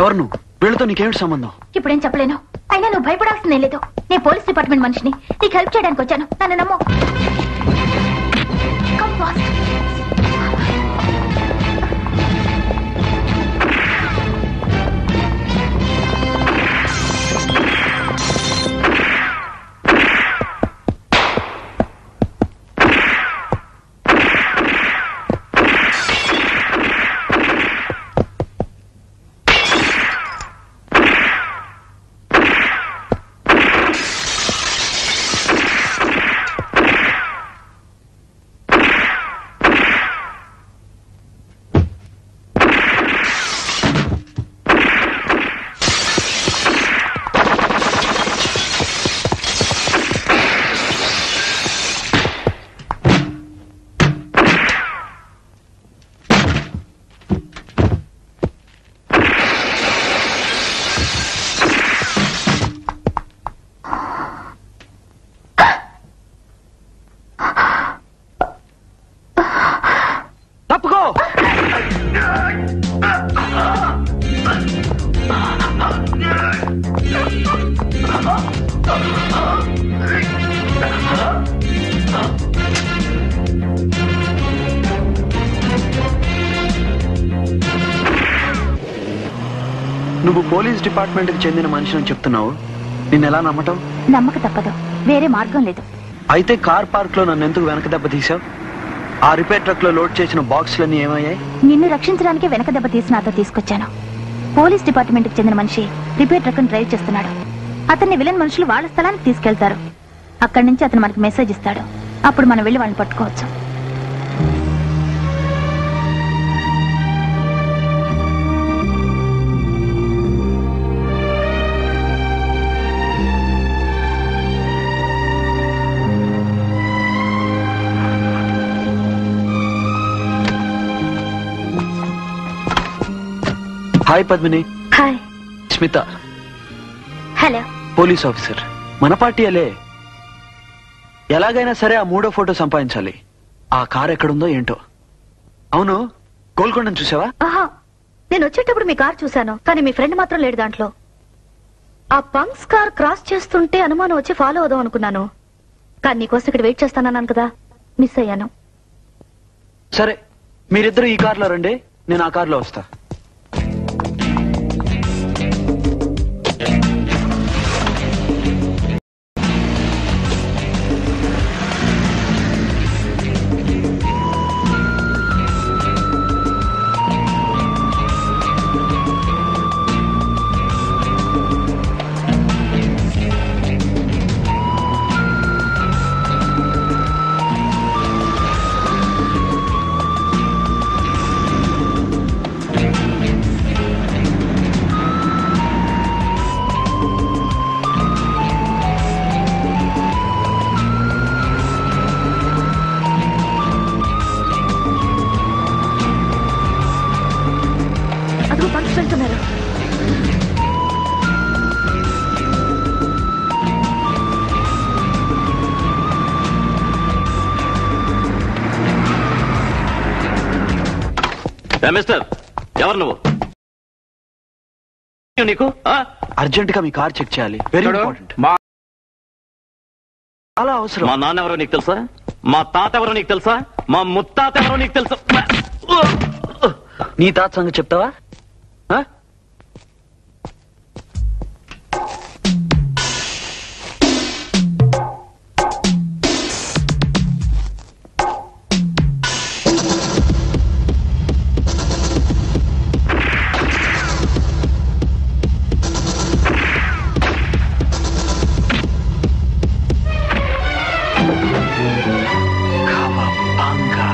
ఎవరు నువ్వు వీళ్ళతో నీకేమిటి సంబంధం ఇప్పుడేం చెప్పలేను అయినా నువ్వు భయపడాల్సిందే లేదు నేను పోలీస్ డిపార్ట్మెంట్ మనిషిని నీకు హెల్ప్ చేయడానికి వచ్చాను నన్ను నమ్ము Come fast. తప్పుకో నువ్వు పోలీస్ డిపార్ట్మెంట్ కి చెందిన మనిషిని చెప్తున్నావు నిన్ను ఎలా నమ్మటం నమ్మక తప్పదు వేరే మార్గం లేదు అయితే కార్ పార్క్ లో నన్ను ఎందుకు వెనక దెబ్బ తీసావు ఆ రిపేర్ ట్రక్ లో లోడ్ చేసిన బాక్సులన్నీ ఏమయ్యాయి నిన్ను రక్షించడానికి వెనక దెబ్బ తీసి నాతో తీసుకొచ్చాను పోలీస్ డిపార్ట్మెంట్ కి చెందిన మనిషి రిపేర్ ట్రక్ డ్రైవ్ చేస్తున్నాడు అతన్ని విలన్ మనుషులు వాళ్ళ స్థలానికి తీసుకెళ్తారు అక్కడి నుంచి అతను మనకి మెసేజ్ ఇస్తాడు అప్పుడు మనం వెళ్ళి వాళ్ళని పట్టుకోవచ్చు hi Padmini hi Smitha hello police officer మన పార్టీ అలే ఎలాగైనా సరే ఆ మూడో ఫోటో సంపాదించాలి ఆ కార్ ఎక్కడుందో ఏంటో అవును గోల్కొండను చూసావా ఆహా నేను వచ్చేటప్పుడు మీ కార్ చూశాను కానీ మీ ఫ్రెండ్ మాత్రం లేడు దాంట్లో ఆ పంక్స్ కార్ క్రాస్ చేస్తుంటే అనుమానం వచ్చి ఫాలో అవుదాం అనుకున్నాను కానీ నీకోసం ఇక్కడ వెయిట్ చేస్తానన్నాను కదా మిస్ అయ్యాను సరే మీరిద్దరు ఈ కార్లో రండి నేను ఆ కార్లో వస్తా అదిగో పంక్స్ వెళ్తున్నారు ఏ మిస్టర్ ఎవరు నువ్వు నీకు ఆ? అర్జెంట్ గా మీ కార్ చెక్ చేయాలి వెరీ చూడు, ఇంపార్టెంట్ మా చాలా అవసరం మా నాన్న ఎవరో నీకు తెలుసా మా తాత ఎవరో నీకు తెలుసా మా ముత్తాత ఎవరో నీకు తెలుసా నీ తాత సంగతి చెప్తావా ఆ? Kawabanga.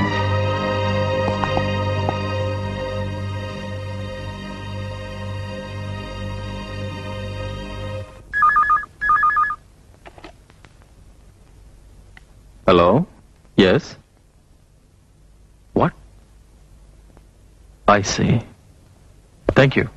Hello? Yes? What? I see. Thank you.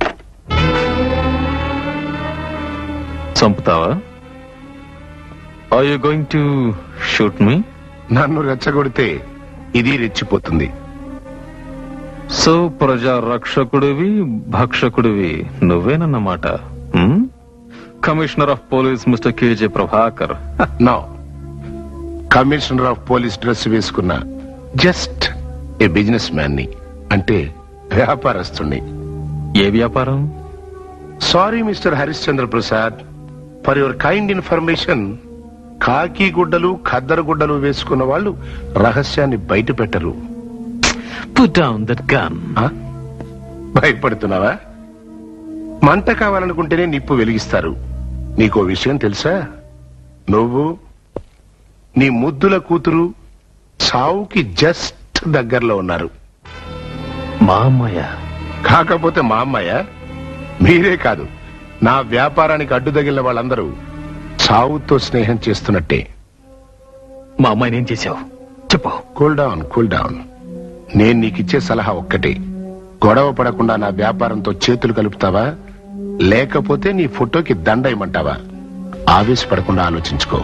చంపుతావా are you going to shoot me నన్ను రెచ్చగొడితే ఇది రెచ్చిపోతుంది సో ప్రజా రక్షకుడివి భక్షకుడివి నువ్వేనన్నమాట hmm? Commissioner of police mister KJ Prabhakar no commissioner of police dress వేసుకున్న జస్ట్ ఏ బిజినెస్ మ్యాన్ ని అంటే వ్యాపారస్తుణ్ణి ఏ వ్యాపారం sorry mister Harishchandra Prasad for your kind information కాకి గుడ్డలు ఖద్దరు గుడ్డలు వేసుకున్న వాళ్ళు రహస్యాన్ని బయట పెట్టరు పుట్ డౌన్ దట్ గన్ ఆ? భయపడుతున్నావా మంట కావాలనుకుంటేనే నిప్పు వెలిగిస్తారు నీకో విషయం తెలుసా నువ్వు నీ ముద్దుల కూతురు చావుకి జస్ట్ దగ్గరలో ఉన్నారు మా అమ్మాయ కాకపోతే మా అమ్మాయ మీరే కాదు నా వ్యాపారానికి అడ్డు తగిలిన వాళ్ళందరూ చావుతో స్నేహం చేస్తున్నట్టే మా అమ్మాయిని ఏం చేశావు చెప్పు కూల్ డౌన్ కూల్ డౌన్ నేను నీకిచ్చే సలహా ఒక్కటే గొడవ పడకుండా నా వ్యాపారంతో చేతులు కలుపుతావా లేకపోతే నీ ఫోటోకి దండ ఇమ్మంటావా ఆవేశపడకుండా ఆలోచించుకో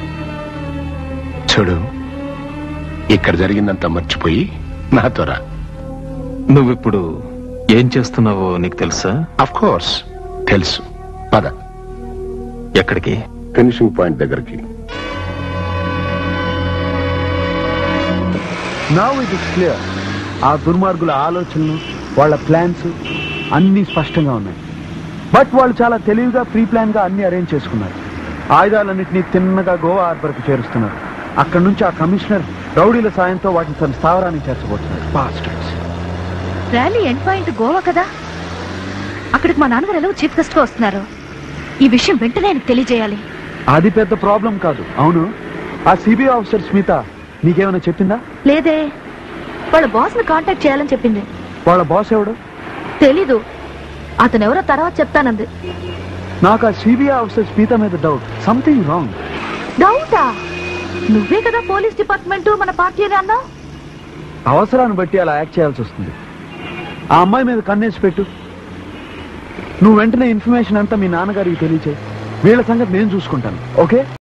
చూడు ఇక్కడ జరిగిందంతా మర్చిపోయి నాతో రా నువ్విప్పుడు ఏం చేస్తున్నావో నీకు తెలుసా అఫ్ కోర్స్ తెలుసు పద ఎక్కడికి ఫినిషింగ్ పాయింట్ దగ్గరికి నౌ ఇట్ ఇస్ క్లియర్ ఆ దుర్మార్గుల ఆలోచనలు వాళ్ళ ప్లాన్స్ అన్ని స్పష్టంగా ఉన్నాయి బట్ వాళ్ళు చాలా తెలివిగా ప్రీ ప్లాన్ గా అన్ని అరేంజ్ చేసుకున్నారు ఆయుధాలన్నింటినీ తిన్నగా గోవా హార్బర్కి చేరుస్తున్నారు అక్కడ నుంచి ఆ కమిషనర్ రౌడీల సాయంతో వాటిని తన స్థావరానికి చేర్చబోతున్నారు Bastards. Rally end point Goa కదా అక్కడికి మా నాన్నగారు ఎలా చీఫ్ గెస్ట్ గా వస్తున్నారు ఈ విషయం వెంటనే ఆయనకు తెలియజేయాలి అది పెద్ద ప్రాబ్లం కాదు అవును ఆ సిబిఐ ఆఫీసర్ స్మిత నీకేమైనా చెప్పిందా లేదే వాళ్ళ బాస్ ని కాంటాక్ట్ చేయాలని చెప్పింది వాళ్ళ బాస్ ఎవడు తెలీదు అతను ఎవరో తర్వాత చెప్తానంది నాకు ఆ సిబిఐ ఆఫీసర్ స్మిత మీద డౌట్ సంథింగ్ రాంగ్ డౌటా నువ్వే కదా పోలీస్ డిపార్ట్మెంట్ మన పార్టీ అని అన్నావు అవసరాన్ని బట్టి అలా యాక్ట్ చేయాల్సి వస్తుంది ఆ అమ్మాయి మీద కన్నేసి పెట్టు నువ్వు వెంటనే ఇన్ఫర్మేషన్ అంతా మీ నాన్నగారికి తెలియచేయి వీళ్ళ సంగతి నేను చూసుకుంటాను ఓకే